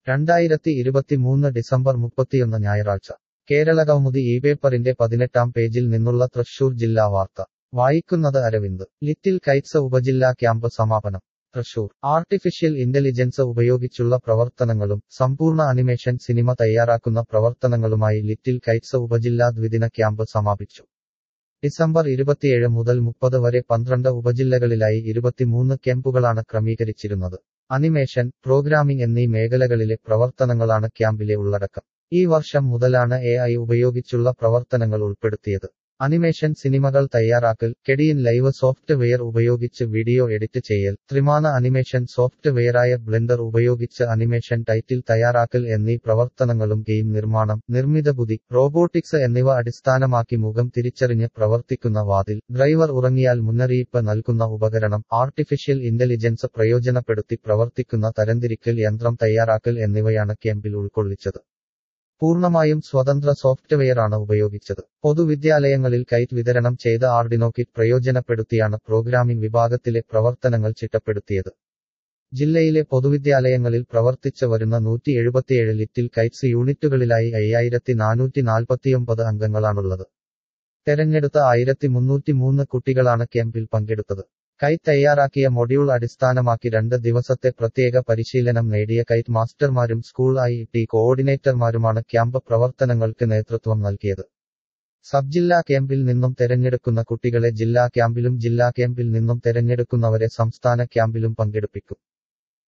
രണ്ടായിരത്തി ഇരുപത്തിമൂന്ന് ഡിസംബർ മുപ്പത്തിയൊന്ന് ഞായറാഴ്ച കേരളകൗമുദി ഈ പേപ്പറിന്റെ പതിനെട്ടാം പേജിൽ നിന്നുള്ള തൃശൂർ ജില്ലാ വാർത്ത വായിക്കുന്നത് അരവിന്ദ് ലിറ്റിൽ കൈറ്റ്സ് ഉപജില്ലാ ക്യാമ്പ് സമാപനം തൃശൂർ ആർട്ടിഫിഷ്യൽ ഇന്റലിജൻസ് ഉപയോഗിച്ചുള്ള പ്രവർത്തനങ്ങളും സമ്പൂർണ്ണ അനിമേഷൻ സിനിമ തയ്യാറാക്കുന്ന പ്രവർത്തനങ്ങളുമായി ലിറ്റിൽ കൈറ്റ്സ് ഉപജില്ലാ ദ്വിദിന ക്യാമ്പ് സമാപിച്ചു ഡിസംബർ ഇരുപത്തിയേഴ് മുതൽ മുപ്പത് വരെ പന്ത്രണ്ട് ഉപജില്ലകളിലായി ഇരുപത്തിമൂന്ന് ക്യാമ്പുകളാണ് ക്രമീകരിച്ചിരുന്നത് അനിമേഷൻ പ്രോഗ്രാമിംഗ് എന്നീ മേഖലകളിലെ പ്രവർത്തനങ്ങളാണ് ക്യാമ്പിലെ ഉള്ളടക്കം ഈ വർഷം മുതലാണ് എ ഐ ഉപയോഗിച്ചുള്ള പ്രവർത്തനങ്ങൾ ഉൾപ്പെടുത്തിയത് അനിമേഷൻ സിനിമകൾ തയ്യാറാക്കൽ കെഡിയിൻ ലൈവ് സോഫ്റ്റ്വെയർ ഉപയോഗിച്ച് വീഡിയോ എഡിറ്റ് ചെയ്യൽ ത്രിമാന അനിമേഷൻ സോഫ്റ്റ്വെയറായ ബ്ലെൻഡർ ഉപയോഗിച്ച് അനിമേഷൻ ടൈറ്റിൽ തയ്യാറാക്കൽ എന്നീ പ്രവർത്തനങ്ങളും ഗെയിം നിർമ്മാണം നിർമ്മിത ബുദ്ധി റോബോട്ടിക്സ് എന്നിവ അടിസ്ഥാനമാക്കി മുഖം തിരിച്ചറിഞ്ഞ് പ്രവർത്തിക്കുന്ന വാതിൽ ഡ്രൈവർ ഉറങ്ങിയാൽ മുന്നറിയിപ്പ് നൽകുന്ന ഉപകരണം ആർട്ടിഫിഷ്യൽ ഇന്റലിജൻസ് പ്രയോജനപ്പെടുത്തി പ്രവർത്തിക്കുന്ന തരംതിരിക്കൽ യന്ത്രം തയ്യാറാക്കൽ എന്നിവയാണ് ക്യാമ്പിൽ ഉൾക്കൊള്ളിച്ചത് പൂർണ്ണമായും സ്വതന്ത്ര സോഫ്റ്റ്വെയറാണ് ഉപയോഗിച്ചത് പൊതുവിദ്യാലയങ്ങളിൽ കൈറ്റ് വിതരണം ചെയ്ത ആർഡിനോ കിറ്റ് പ്രയോജനപ്പെടുത്തിയാണ് പ്രോഗ്രാമിംഗ് വിഭാഗത്തിലെ പ്രവർത്തനങ്ങൾ ചിട്ടപ്പെടുത്തിയത് ജില്ലയിലെ പൊതുവിദ്യാലയങ്ങളിൽ പ്രവർത്തിച്ചു വരുന്ന നൂറ്റി എഴുപത്തിയേഴ് ലിറ്റിൽ കൈറ്റ്സ് യൂണിറ്റുകളിലായി അയ്യായിരത്തി നാനൂറ്റി നാൽപ്പത്തിയൊമ്പത് അംഗങ്ങളാണുള്ളത് തെരഞ്ഞെടുത്ത ആയിരത്തി മുന്നൂറ്റി മൂന്ന് കുട്ടികളാണ് ക്യാമ്പിൽ പങ്കെടുത്തത് കൈറ്റ് തയ്യാറാക്കിയ മൊഡ്യൂൾ അടിസ്ഥാനമാക്കി രണ്ട് ദിവസത്തെ പ്രത്യേക പരിശീലനം നേടിയ കൈറ്റ് മാസ്റ്റർമാരും സ്കൂൾ ഐ ടി കോർഡിനേറ്റർമാരുമാണ് ക്യാമ്പ് പ്രവർത്തനങ്ങൾക്ക് നേതൃത്വം നൽകിയത് സബ് ജില്ലാ ക്യാമ്പിൽ നിന്നും തെരഞ്ഞെടുക്കുന്ന കുട്ടികളെ ജില്ലാ ക്യാമ്പിലും ജില്ലാ ക്യാമ്പിൽ നിന്നും തെരഞ്ഞെടുക്കുന്നവരെ സംസ്ഥാന ക്യാമ്പിലും പങ്കെടുപ്പിക്കും